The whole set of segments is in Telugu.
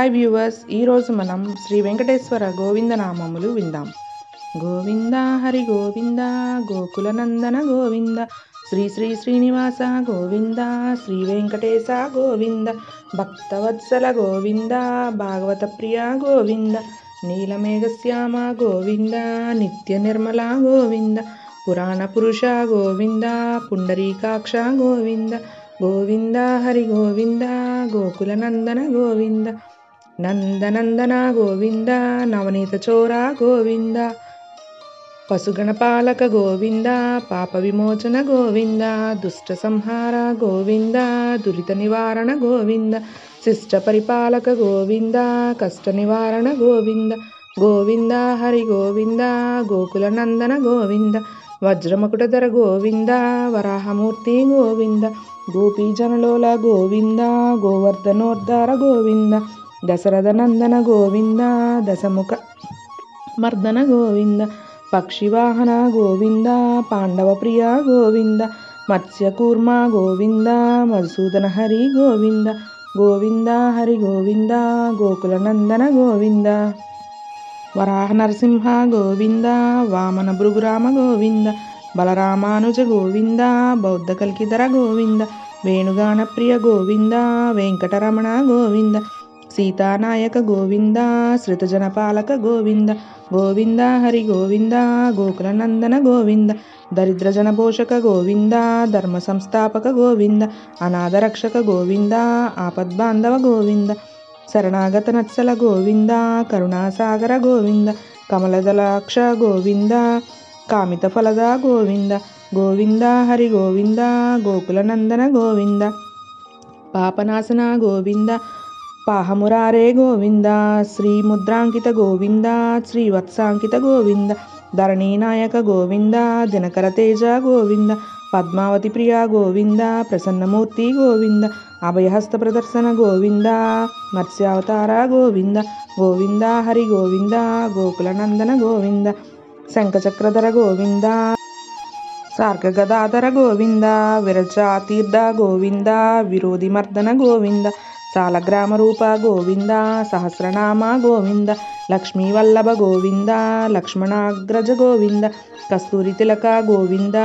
హాయ్ వ్యూవర్స్ ఈరోజు మనం శ్రీ వెంకటేశ్వర గోవింద నామములు విందాం గోవింద హరి గోవింద గోకుల నందన గోవింద శ్రీ శ్రీ శ్రీనివాస గోవింద శ్రీ వెంకటేశ గోవింద భక్తవత్సల గోవింద భాగవత ప్రియ గోవింద నీలమేఘశ్యామ గోవింద నిత్య నిర్మల గోవింద పురాణ పురుష గోవింద పుండరీకాక్ష గోవింద గోవింద హరి గోవింద గోకుల నందన గోవింద నందనందన గోవింద నవనీత చోర గోవింద పశుగణపాలక గోవింద పాప విమోచన గోవింద దుష్ట సంహార గోవింద దురిత నివారణ గోవింద శిష్ట పరిపాలక గోవింద కష్ట నివారణ గోవింద గోవింద హరి గోవింద గోకుల నందన గోవింద వజ్రమకుటధర గోవింద వరాహమూర్తి గోవింద గోపీజనలోల గోవింద గోవర్ధనోద్ధార గోవింద దశరథ నందన గోవింద దశముఖ మర్దన గోవింద పక్షివాహన గోవింద పాండవ ప్రియ గోవింద మత్స్యకూర్మ గోవింద మధుసూదన హరి గోవింద గోవింద హరి గోవింద గోకుల నందన గోవింద వరాహ నరసింహ గోవింద వామన భృగురామ గోవింద బలరామానుజ గోవింద బౌద్ధ కల్కిధర గోవింద వేణుగాన ప్రియ గోవింద వెంకటరమణ గోవింద సీతానాయక గోవింద శ్రుతజనపాలక గోవింద గోవింద హరి గోవింద గోకుల నందన గోవింద దరిద్ర జనపోషక గోవింద ధర్మ సంస్థాపక గోవింద అనాథ రక్షక గోవింద ఆపద్బాంధవ గోవింద శరణాగత నత్సల గోవింద కరుణాసాగర గోవింద కమలదలాక్ష గోవింద కామిత ఫలద గోవింద గోవింద హరి గోవింద గోకుల నందన గోవింద పాపనాశన గోవింద పాహమురారే గోవింద శ్రీ ముద్రాంకిత గోవింద శ్రీవత్సాంకిత గోవింద ధరణీనాయక గోవింద దినకర తేజ గోవింద పద్మావతి ప్రియ గోవింద ప్రసన్నమూర్తి గోవింద అభయహస్త ప్రదర్శన గోవింద మత్స్యావతార గోవింద గోవింద హరి గోవింద గోకుల నందన గోవింద శంఖచక్రధర గోవింద సార్క గదాధర గోవింద విరజాతీర్థ గోవింద విరోధి మర్దన గోవింద సాలగ్రామ రూప గోవింద సహస్రనామ గోవింద లక్ష్మీ వల్లభ గోవింద లక్ష్మణాగ్రజ గోవింద కస్తూరి తిలక గోవింద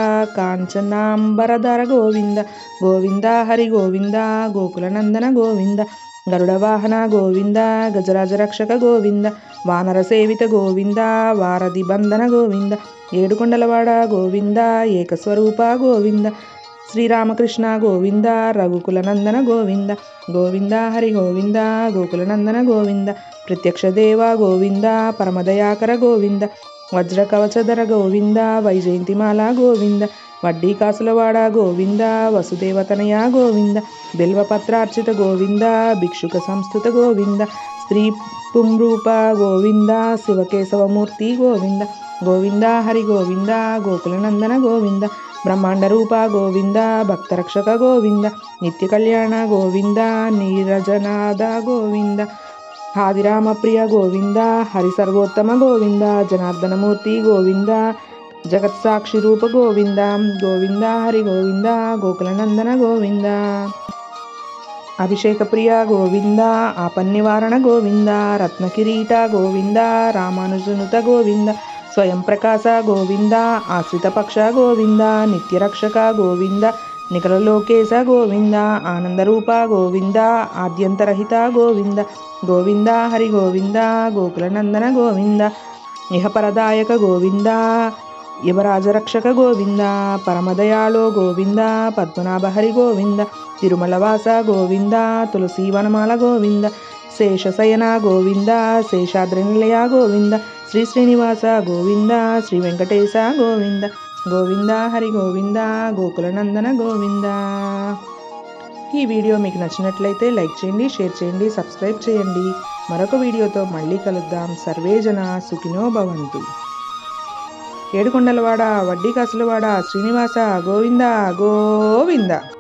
కాంచనాంబరధర గోవింద గోవింద హరి గోవింద గోకుల నందన గోవింద గరుడ వాహన గోవింద గజరాజ రక్షక గోవింద వానర సేవిత గోవింద వారధి బంధన గోవింద ఏడుకొండలవాడ గోవింద ఏకస్వరూప గోవింద శ్రీరామకృష్ణ గోవింద రఘుకుల నందన గోవింద గోవింద హరి గోవింద గోకుల నందన గోవింద ప్రత్యక్ష దేవ గోవింద పరమదయాకర గోవింద వజ్ర కవచధర గోవింద వైజయంతిమాల గోవింద వడ్డీ కాసులవాడ గోవింద వసుదేవతనయ గోవింద బిల్వపత్రార్చిత గోవింద భిక్షుక సంస్థుత గోవింద స్త్రీ పుంరూప గోవింద శివకేశవమూర్తి గోవింద గోవింద హరి గోవింద గోకుల నందన గోవింద బ్రహ్మాండ రూప గోవింద భక్తరక్షక గోవింద నిత్య కళ్యాణ గోవింద నీరజనాథ గోవింద హాదిరామప్రియ గోవింద హరి సర్వోత్తమ గోవింద జనార్దనమూర్తి గోవింద జగత్సాక్షి రూప గోవింద గోవింద హరి గోవింద గోకుల నందన గోవింద అభిషేక ప్రియ గోవింద ఆపన్నివారణ గోవింద రత్నకిరీట గోవింద రామానుజనుత గోవింద స్వయం ప్రకాశ గోవింద ఆశ్రిత పక్ష గోవింద నిత్యరక్షక గోవింద నిఖరలోకేశ గోవింద ఆనందరూప గోవింద ఆద్యంతరహిత గోవింద గోవింద హరి గోవింద గోకుల నందన గోవింద ఇహపరదాయక గోవింద యువరాజరక్షక గోవింద పరమదయాళో గోవింద పద్మనాభహరి గోవింద తిరుమలవాస గోవింద తులసి వనమాల గోవింద శేషశయన గోవింద శేషాద్రి నిలయ గోవింద శ్రీ శ్రీనివాస గోవింద శ్రీ వెంకటేశ గోవింద గోవింద హరి గోవింద గోకుల నందన గోవింద ఈ వీడియో మీకు నచ్చినట్లయితే లైక్ చేయండి షేర్ చేయండి సబ్స్క్రైబ్ చేయండి మరొక వీడియోతో మళ్ళీ కలుద్దాం సర్వేజన సుఖినో భవంతు ఏడుకొండలవాడ వడ్డీ కాసులవాడ శ్రీనివాస గోవింద గోవింద